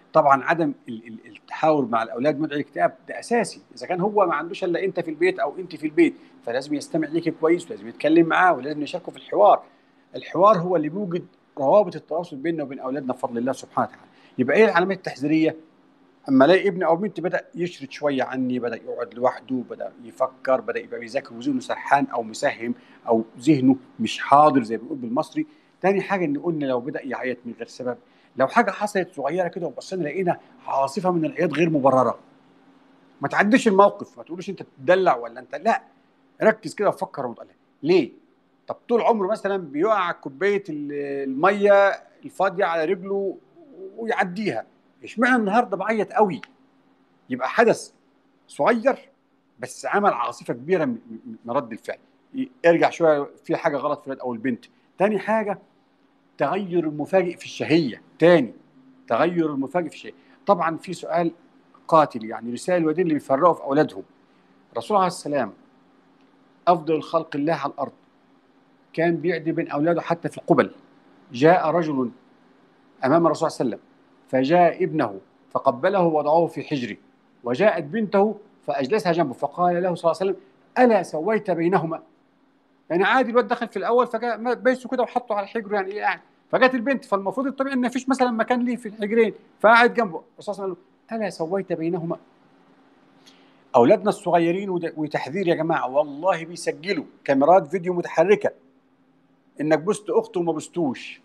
طبعا عدم التحاور مع الاولاد مدعي الاكتئاب ده اساسي اذا كان هو ما عندوش الا انت في البيت او انت في البيت فلازم يستمع ليك كويس ولازم يتكلم معاه ولازم يشاركه في الحوار الحوار هو اللي بيوجد روابط التواصل بيننا وبين اولادنا بفضل الله سبحانه وتعالى يبقى ايه العلامات التحذيريه اما الاقي ابني او بنتي بدا يشرد شويه عني بدا يقعد لوحده بدا يفكر بدا يبقى بيذاكر وذهنه سرحان او مسهم او ذهنه مش حاضر زي ما بنقول بالمصري تاني حاجه ان قلنا لو بدا يعيط من غير سبب لو حاجه حصلت صغيره كده وبصينا لقينا عاصفه من العياط غير مبرره ما تعديش الموقف ما تقولوش انت بتدلع ولا انت لا ركز كده وفكر وتقلق ليه طب طول عمره مثلا بيقع كوبايه الميه الفاضيه على رجله ويعديها اشمعنى النهارده بعيط قوي يبقى حدث صغير بس عمل عاصفه كبيره من رد الفعل ارجع شويه في حاجه غلط في الولد او البنت تاني حاجه تغير المفاجئ في الشهيه تاني تغير المفاجئ في الشهيه طبعا في سؤال قاتل يعني رسائل الوالدين اللي بيفرقوا في اولادهم الرسول عليه السلام افضل الخلق الله على الارض كان بيعدي بين اولاده حتى في القبل جاء رجل امام الرسول صلى الله عليه وسلم فجاء ابنه فقبله ووضعه في حجره وجاءت بنته فاجلسها جنبه فقال له صلى الله عليه وسلم الا سويت بينهما يعني عادي الواد دخل في الاول فجاء بيسه كده وحطه على حجره يعني ايه قاعد فجت البنت فالمفروض الطبيعي ان مفيش مثلا مكان ليه في الحجرين فقعد جنبه الرسول صلى الله عليه وسلم الا سويت بينهما اولادنا الصغيرين وتحذير يا جماعه والله بيسجلوا كاميرات فيديو متحركه انك بست اخته وما بستوش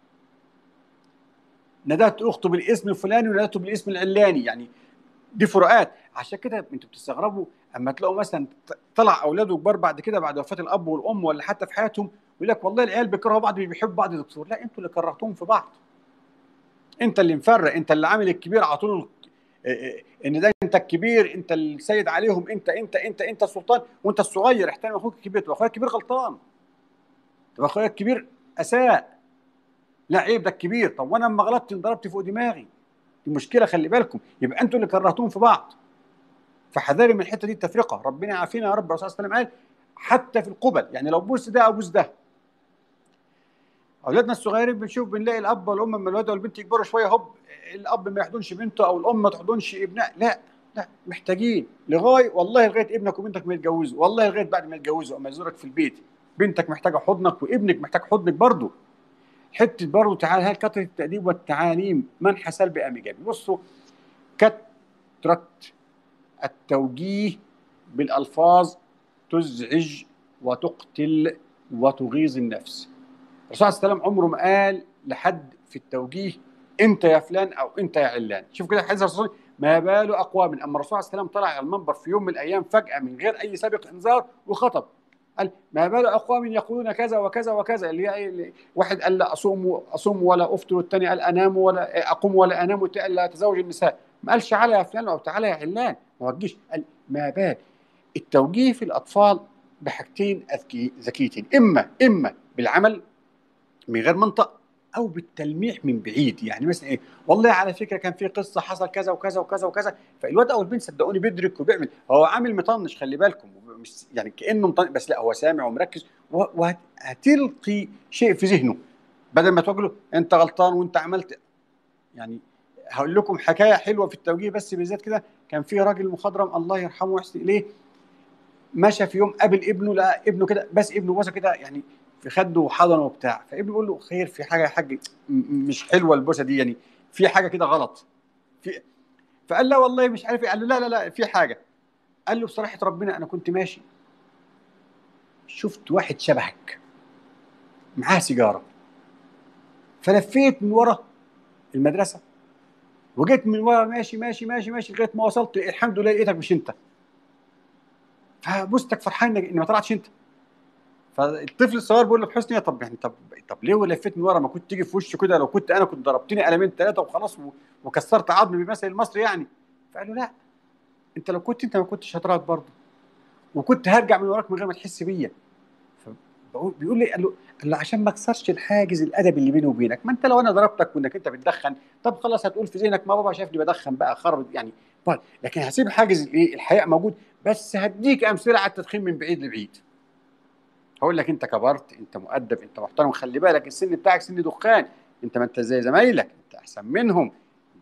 ندهت اخته بالاسم الفلاني ونادته بالاسم العلاني يعني دي فروقات عشان كده انتوا بتستغربوا اما تلاقوا مثلا طلع اولاده كبار بعد كده بعد وفاه الاب والام ولا حتى في حياتهم يقول لك والله العيال بيكرهوا بعض مش بيحبوا بعض يا دكتور لا انتوا اللي كرهتوهم في بعض انت اللي مفرق انت اللي عامل الكبير على طول ان ده انت الكبير انت السيد عليهم انت انت انت انت السلطان وانت الصغير احترم اخوك الكبير تبقى اخويا الكبير غلطان تبقى اخويا الكبير اساء لا عيب ده الكبير طب وانا لما غلطت انضربت فوق دماغي دي مشكله خلي بالكم يبقى انتوا اللي كرهتوهم في بعض فحذاري من الحته دي التفرقه ربنا يعافينا يا رب الرسول صلى الله عليه وسلم قال حتى في القبل يعني لو بوس ده او بوس ده اولادنا الصغيرين بنشوف بنلاقي الاب والام لما الولد والبنت يكبروا شويه هوب الاب ما يحضنش بنته او الام ما تحضنش ابنها لا لا محتاجين لغايه والله لغايه ابنك وبنتك ما يتجوزوا والله لغايه بعد ما يتجوزوا اما يزورك في البيت بنتك محتاجه حضنك وابنك محتاج حضنك برضه حته برضه تعال هل كثره التاديب والتعاليم منح سلبي ام ايجابي بصوا كثره التوجيه بالالفاظ تزعج وتقتل وتغيظ النفس الرسول صلى الله عليه وسلم عمره ما قال لحد في التوجيه انت يا فلان او انت يا علان شوف كده حديث الرسول ما بال اقوام اما الرسول صلى الله عليه وسلم طلع على المنبر في يوم من الايام فجاه من غير اي سابق انذار وخطب قال ما بال اقوام يقولون كذا وكذا وكذا اللي هي واحد قال لا اصوم اصوم ولا افطر والثاني قال انام ولا اقوم ولا انام والثاني قال لا اتزوج النساء ما قالش تعالى يا فلان او تعالى يا علان ما وجهش قال ما بال التوجيه في الاطفال بحاجتين ذكيتين اما اما بالعمل من غير منطق او بالتلميح من بعيد يعني مثلا ايه والله على فكره كان في قصه حصل كذا وكذا وكذا وكذا فالواد او البنت صدقوني بيدرك وبيعمل هو عامل مطنش خلي بالكم مش يعني كانه مطنش بس لا هو سامع ومركز وهتلقي شيء في ذهنه بدل ما تقول له انت غلطان وانت عملت يعني هقول لكم حكايه حلوه في التوجيه بس بالذات كده كان في راجل مخضرم الله يرحمه ويحسن اليه مشى في يوم قابل ابنه لقى ابنه كده بس ابنه بص كده يعني في خده وحضنه وبتاع فابنه بيقول له خير في حاجه يا حاج مش حلوه البوسه دي يعني في حاجه كده غلط في فقال له والله مش عارف قال له لا لا لا في حاجه قال له بصراحه ربنا انا كنت ماشي شفت واحد شبهك معاه سيجاره فلفيت من ورا المدرسه وجيت من ورا ماشي ماشي ماشي ماشي لغايه ما وصلت الحمد لله لقيتك مش انت فبوستك فرحان ان ما طلعتش انت فالطفل الصغير بيقول له بحسن طب يعني طب طب ليه لفيت من ورا ما كنت تيجي في وشه كده لو كنت انا كنت ضربتني قلمين ثلاثه وخلاص وكسرت عظمي بمثل المصري يعني فقال له لا انت لو كنت انت ما كنتش هتراك برضه وكنت هرجع من وراك من غير ما تحس بيا بيقول لي قال له قال له عشان ما اكسرش الحاجز الادبي اللي بيني وبينك ما انت لو انا ضربتك وانك انت بتدخن طب خلاص هتقول في ذهنك ما بابا شافني بدخن بقى خرب يعني طيب لكن هسيب حاجز الايه الحياء موجود بس هديك امثله على التدخين من بعيد لبعيد هقول لك انت كبرت انت مؤدب انت محترم خلي بالك السن بتاعك سن دخان انت ما انت زي زمايلك انت احسن منهم انت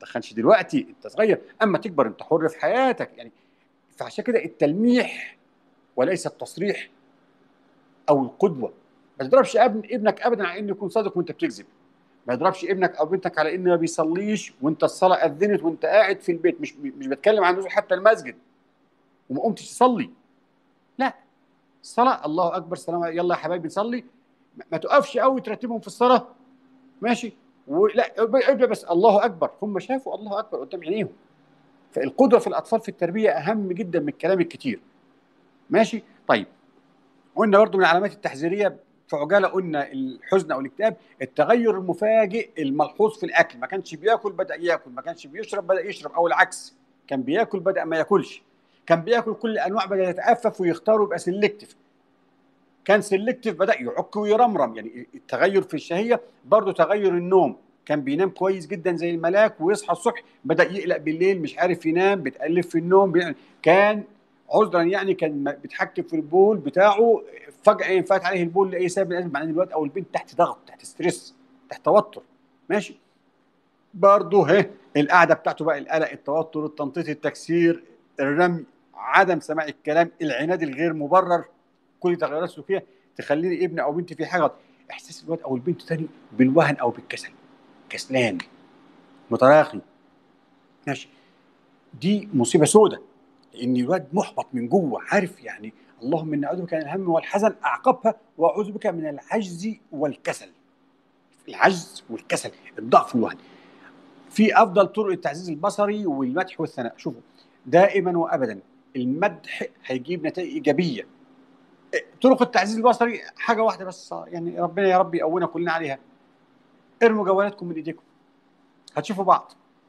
تدخنش دلوقتي انت صغير اما تكبر انت حر في حياتك يعني فعشان كده التلميح وليس التصريح او القدوه ما تضربش ابن ابنك ابدا على انه يكون صادق وانت بتكذب ما يضربش ابنك او بنتك على انه ما بيصليش وانت الصلاه اذنت وانت قاعد في البيت مش مش بتكلم عن نزول حتى المسجد وما قمتش تصلي لا الصلاه الله اكبر سلام يلا يا حبايبي نصلي ما تقفش قوي ترتبهم في الصلاه ماشي ولا ابدا بس الله اكبر هم شافوا الله اكبر قدام عينيهم فالقدره في الاطفال في التربيه اهم جدا من الكلام الكتير ماشي طيب قلنا برضو من العلامات التحذيريه في عجاله قلنا الحزن او الاكتئاب التغير المفاجئ الملحوظ في الاكل ما كانش بياكل بدا ياكل ما كانش بيشرب بدا يشرب او العكس كان بياكل بدا ما ياكلش كان بياكل كل الانواع بدا يتأفف ويختار ويبقى سيلكتيف كان سيلكتيف بدا يعك ويرمرم يعني التغير في الشهيه برضه تغير النوم كان بينام كويس جدا زي الملاك ويصحى الصبح بدا يقلق بالليل مش عارف ينام بتالف في النوم بي... كان عذرا يعني كان بيتحكم في البول بتاعه فجاه ينفات عليه البول لاي سبب لازم بعدين الواد او البنت تحت ضغط تحت ستريس تحت توتر ماشي برضه ها القعده بتاعته بقى القلق التوتر التنطيط التكسير الرمي عدم سماع الكلام العناد الغير مبرر كل تغيرات سلوكيه تخليني ابني او بنتي في حاجه احساس الواد او البنت تاني بالوهن او بالكسل كسلان متراخي ماشي دي مصيبه سوداء لان الواد محبط من جوه عارف يعني اللهم اني اعوذ بك من الهم والحزن اعقبها واعوذ بك من العجز والكسل العجز والكسل الضعف والوهن في افضل طرق التعزيز البصري والمدح والثناء شوفوا دائما وابدا المدح هيجيب نتائج ايجابيه طرق التعزيز البصري حاجه واحده بس يعني ربنا يا رب يقوينا كلنا عليها ارموا جوالاتكم من ايديكم هتشوفوا بعض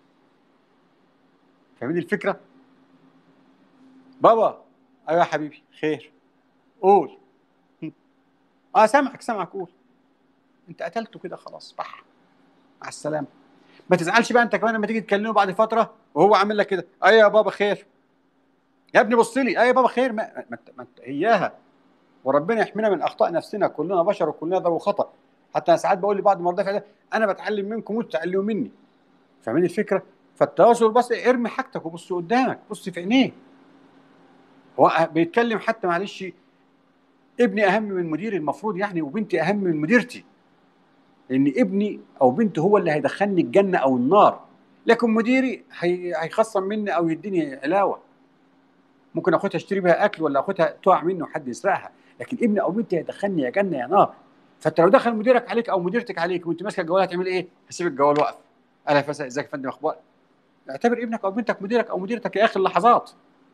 فاهمين الفكره بابا ايوه يا حبيبي خير قول اه سامعك سامعك قول انت قتلته كده خلاص بح مع السلامه ما تزعلش بقى انت كمان لما تيجي تكلمه بعد فتره وهو عامل لك كده ايوه يا بابا خير يا ابني بص لي ايوه يا بابا خير ما, ما, ما اياها وربنا يحمينا من اخطاء نفسنا كلنا بشر وكلنا ذو خطا حتى انا ساعات بقول لبعض المرضى ده انا بتعلم منكم وانتوا تعلموا مني فاهمين الفكره فالتواصل بس ارمي حاجتك وبص قدامك بص في عينيه هو بيتكلم حتى معلش ابني اهم من مديري المفروض يعني وبنتي اهم من مديرتي لان ابني او بنتي هو اللي هيدخلني الجنه او النار لكن مديري هيخصم مني او يديني علاوه ممكن اخدها اشتري بيها اكل ولا اخدها تقع مني وحد يسرقها لكن ابني او بنتي هيدخلني يا جنه يا نار فانت لو دخل مديرك عليك او مديرتك عليك وانت ماسكه الجوال هتعمل ايه؟ هسيب الجوال واقف اهلا فسا ازيك يا فندم اخبار اعتبر ابنك او بنتك مديرك او مديرتك يا اخي اللحظات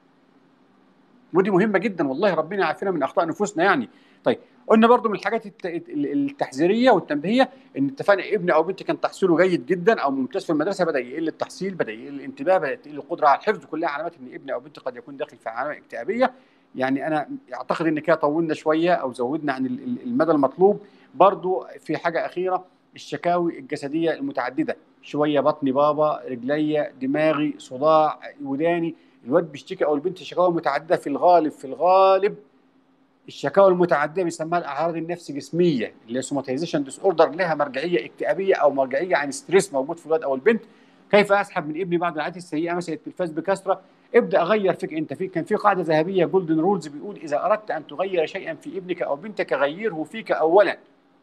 ودي مهمه جدا والله ربنا يعافينا من اخطاء نفوسنا يعني طيب قلنا برضو من الحاجات التحذيريه والتنبيهيه ان اتفقنا ابني او بنتي كان تحصيله جيد جدا او ممتاز في المدرسه بدا يقل التحصيل بدا يقل الانتباه بدا يقل القدره على الحفظ كلها علامات ان ابني او بنتي قد يكون داخل في علامه اكتئابيه يعني انا اعتقد ان كده طولنا شويه او زودنا عن المدى المطلوب برضو في حاجه اخيره الشكاوي الجسديه المتعدده شويه بطني بابا رجليا دماغي صداع وداني الواد بيشتكي او البنت شكاوى متعدده في الغالب في الغالب الشكاوى المتعدده بيسموها الاعراض النفس جسميه اللي هي سوماتيزيشن ديس اوردر لها مرجعيه اكتئابيه او مرجعيه عن ستريس موجود في الولد او البنت كيف اسحب من ابني بعض العادات السيئه مثلا التلفاز بكثره ابدا اغير فيك انت في كان في قاعده ذهبيه جولدن رولز بيقول اذا اردت ان تغير شيئا في ابنك او بنتك غيره فيك اولا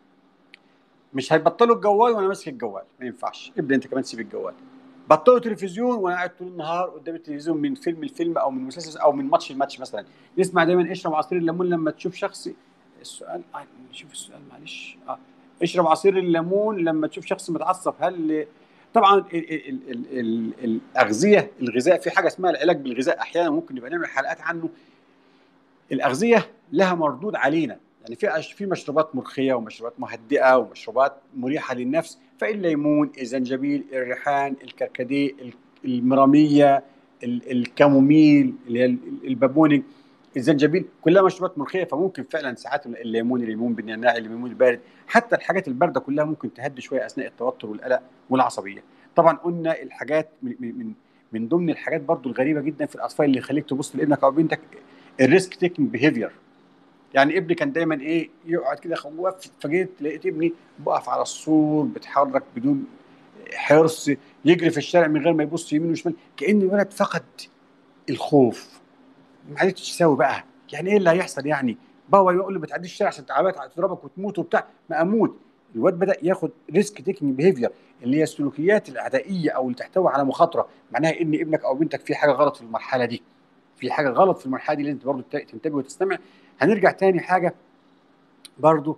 مش هيبطلوا الجوال وانا ماسك الجوال ما ينفعش ابدا انت كمان تسيب الجوال بطلوا تلفزيون وانا قاعد طول النهار قدام التلفزيون من فيلم لفيلم او من مسلسل او من ماتش لماتش مثلا نسمع دايما اشرب عصير الليمون لما تشوف شخص السؤال آه نشوف السؤال معلش اه اشرب عصير الليمون لما تشوف شخص متعصب هل طبعا ال ال ال ال الاغذيه الغذاء في حاجه اسمها العلاج بالغذاء احيانا ممكن نبقى نعمل حلقات عنه الاغذيه لها مردود علينا يعني في في مشروبات مرخيه ومشروبات مهدئه ومشروبات مريحه للنفس فالليمون الزنجبيل الريحان الكركديه المراميه الكاموميل اللي هي البابونج الزنجبيل كلها مشروبات مرخيه فممكن فعلا ساعات الليمون الليمون بالنعناع الليمون البارد حتى الحاجات البارده كلها ممكن تهدي شويه اثناء التوتر والقلق والعصبيه طبعا قلنا الحاجات من من من ضمن الحاجات برضو الغريبه جدا في الاطفال اللي يخليك تبص لابنك او بنتك الريسك تيكينج بيهيفير يعني ابني كان دايما ايه يقعد كده خوف فجيت لقيت ابني بقف على السور بيتحرك بدون حرص يجري في الشارع من غير ما يبص يمين وشمال كان الولد فقد الخوف ما عرفتش تساوي بقى يعني ايه اللي هيحصل يعني بابا يقول لي ما تعديش الشارع عشان تعبانه هتضربك وتموت وبتاع ما اموت الواد بدا ياخد ريسك تيكنج بيهيفير اللي هي السلوكيات العدائيه او اللي تحتوي على مخاطره معناها ان ابنك او بنتك في حاجه غلط في المرحله دي في حاجه غلط في المرحله دي لازم برضه تنتبه وتستمع هنرجع تاني حاجه برضه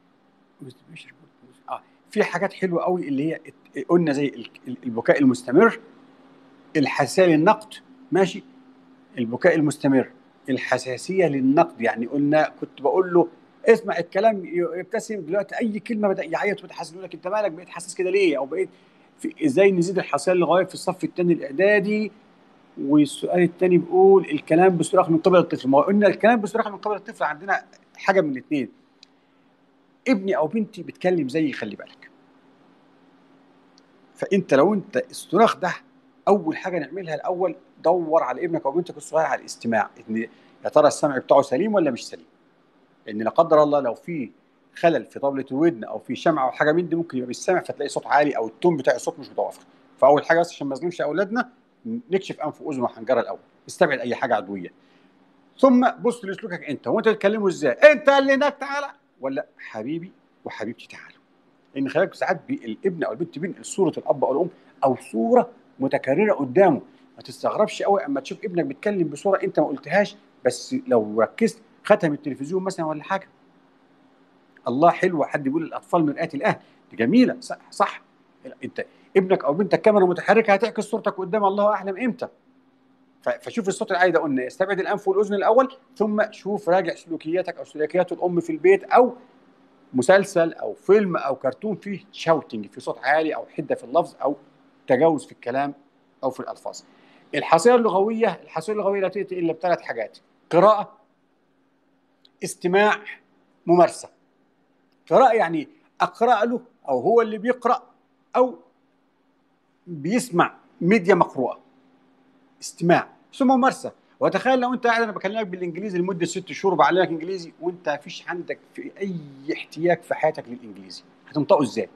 اه في حاجات حلوه قوي اللي هي قلنا زي البكاء المستمر الحساسيه للنقد ماشي البكاء المستمر الحساسيه للنقد يعني قلنا كنت بقول له اسمع الكلام يبتسم دلوقتي اي كلمه بدا يعيط ويتحسس يقول لك انت مالك بقيت حساس كده ليه او بقيت في ازاي نزيد الحساسيه لغايه في الصف الثاني الاعدادي والسؤال الثاني بيقول الكلام بصراخ من قبل الطفل ما قلنا الكلام بصراخ من قبل الطفل عندنا حاجه من الاثنين ابني او بنتي بيتكلم زيي خلي بالك فانت لو انت الصراخ ده اول حاجه نعملها الاول دور على ابنك او بنتك الصغير على الاستماع ان يا ترى السمع بتاعه سليم ولا مش سليم لان لا قدر الله لو في خلل في طبله الودن او في شمعه او حاجه من دي ممكن يبقى بالسمع فتلاقي صوت عالي او التون بتاع الصوت مش متوافق فاول حاجه بس عشان ما نظلمش اولادنا نكشف انف واذن وحنجره الاول استبعد اي حاجه عدويه ثم بص لسلوكك انت وانت بتتكلموا ازاي انت اللي هناك تعالى ولا حبيبي وحبيبتي تعالوا لان خلي بالك ساعات الابن او البنت بينقل صوره الاب او الام او صوره متكرره قدامه ما تستغربش قوي اما تشوف ابنك بيتكلم بصوره انت ما قلتهاش بس لو ركزت ختم التلفزيون مثلا ولا حاجه الله حلو حد يقول الاطفال مرآة الاهل دي جميله صح صح انت ابنك او بنتك كاميرا متحركه هتعكس صورتك قدام الله اعلم امتى فشوف الصوت العالي ده قلنا استبعد الانف والاذن الاول ثم شوف راجع سلوكياتك او سلوكيات الام في البيت او مسلسل او فيلم او كرتون فيه شاوتنج في صوت عالي او حده في اللفظ او تجاوز في الكلام او في الالفاظ الحصيله اللغويه الحصيله اللغويه لا تاتي الا بثلاث حاجات قراءه استماع ممارسه قراءه يعني اقرا له او هو اللي بيقرا او بيسمع ميديا مقروءه استماع ثم ممارسه وتخيل لو انت قاعد انا بكلمك بالانجليزي لمده ست شهور وبعلمك انجليزي وانت مفيش عندك في اي احتياج في حياتك للانجليزي هتنطقه ازاي؟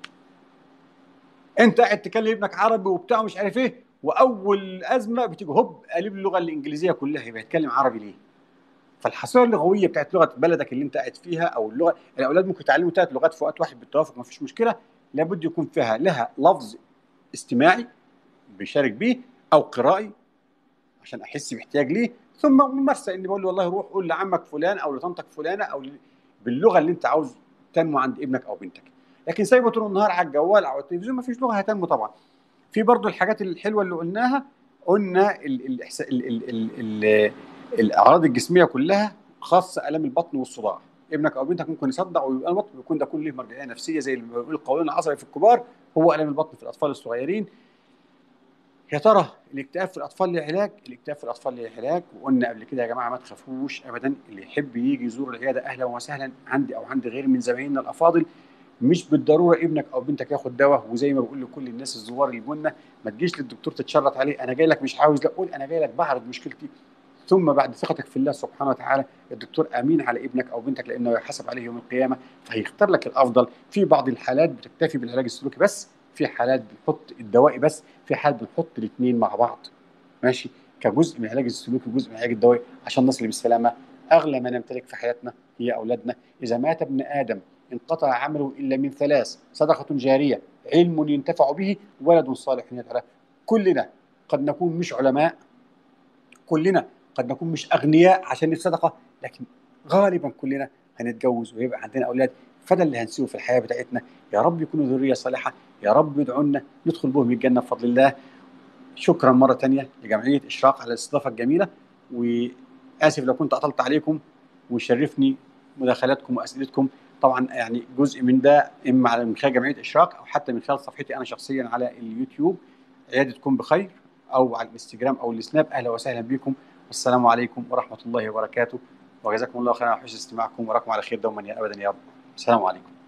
انت قاعد تكلم ابنك عربي وبتاع ومش عارف ايه واول ازمه بتيجي هوب قلب اللغه الانجليزيه كلها يبقى يتكلم عربي ليه؟ فالحصيله اللغويه بتاعت لغه بلدك اللي انت قاعد فيها او اللغه الاولاد ممكن يتعلموا ثلاث لغات في وقت واحد بالتوافق ما فيش مشكله لابد يكون فيها لها لفظ استماعي بيشارك بيه او قرائي عشان احس باحتياج ليه ثم ممارسه اني بقول له والله روح قول لعمك فلان او لطنطك فلانه او باللغه اللي انت عاوز تنمو عند ابنك او بنتك لكن سايبه طول النهار على الجوال او التلفزيون ما فيش لغه هتنمو طبعا في برضو الحاجات الحلوه اللي قلناها قلنا ال ال ال ال ال الاعراض الجسميه كلها خاصه الام البطن والصداع ابنك او بنتك ممكن يصدع ويبقى البطن بيكون ده كله مرجعيه نفسيه زي اللي بيقول القولون العصبي في الكبار هو الم البطن في الاطفال الصغيرين يا ترى الاكتئاب في الاطفال له علاج؟ الاكتئاب في الاطفال له علاج وقلنا قبل كده يا جماعه ما تخافوش ابدا اللي يحب يجي يزور العياده اهلا وسهلا عندي او عند غير من زمايلنا الافاضل مش بالضروره ابنك او بنتك ياخد دواء وزي ما بقول لكل الناس الزوار اللي جولنا ما تجيش للدكتور تتشرط عليه انا جاي لك مش عاوز لا قول انا جاي لك بعرض مشكلتي ثم بعد ثقتك في الله سبحانه وتعالى الدكتور امين على ابنك او بنتك لانه يحاسب عليه يوم القيامه فهيختار لك الافضل في بعض الحالات بتكتفي بالعلاج السلوكي بس في حالات بنحط الدوائي بس في حالات بنحط الاثنين مع بعض ماشي كجزء من العلاج السلوكي وجزء من العلاج الدوائي عشان نصل بالسلامه اغلى ما نمتلك في حياتنا هي اولادنا اذا مات ابن ادم انقطع عمله الا من ثلاث صدقه جاريه علم ينتفع به ولد صالح يدعو له كلنا قد نكون مش علماء كلنا قد نكون مش اغنياء عشان الصدقه لكن غالبا كلنا هنتجوز ويبقى عندنا اولاد فده اللي هنسوه في الحياه بتاعتنا يا رب يكونوا ذريه صالحه يا رب ادعونا ندخل بهم الجنه بفضل الله شكرا مره ثانيه لجمعيه اشراق على الاستضافه الجميله واسف لو كنت اطلت عليكم ويشرفني مداخلاتكم واسئلتكم طبعا يعني جزء من ده اما من خلال جمعيه اشراق او حتى من خلال صفحتي انا شخصيا على اليوتيوب عيادتكم بخير او على الانستجرام او السناب اهلا وسهلا بكم والسلام عليكم ورحمه الله وبركاته وجزاكم الله خيرا على حسن استماعكم وراكم على خير دوما يا ابدا يا رب السلام عليكم